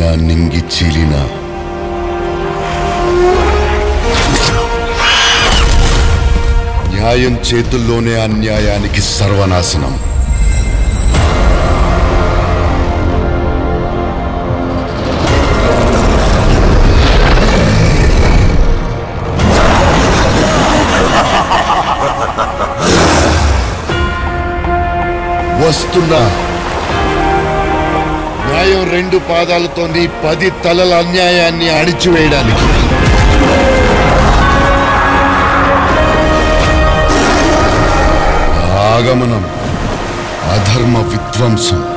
నింగి చీలిన న్యాయం చేతుల్లోనే అన్యాయానికి సర్వనాశనం వస్తున్నా న్యాయం రెండు పాదాలతో నీ పది తలల అన్యాయాన్ని అణిచివేయడానికి ఆగమనం అధర్మ విధ్వంసం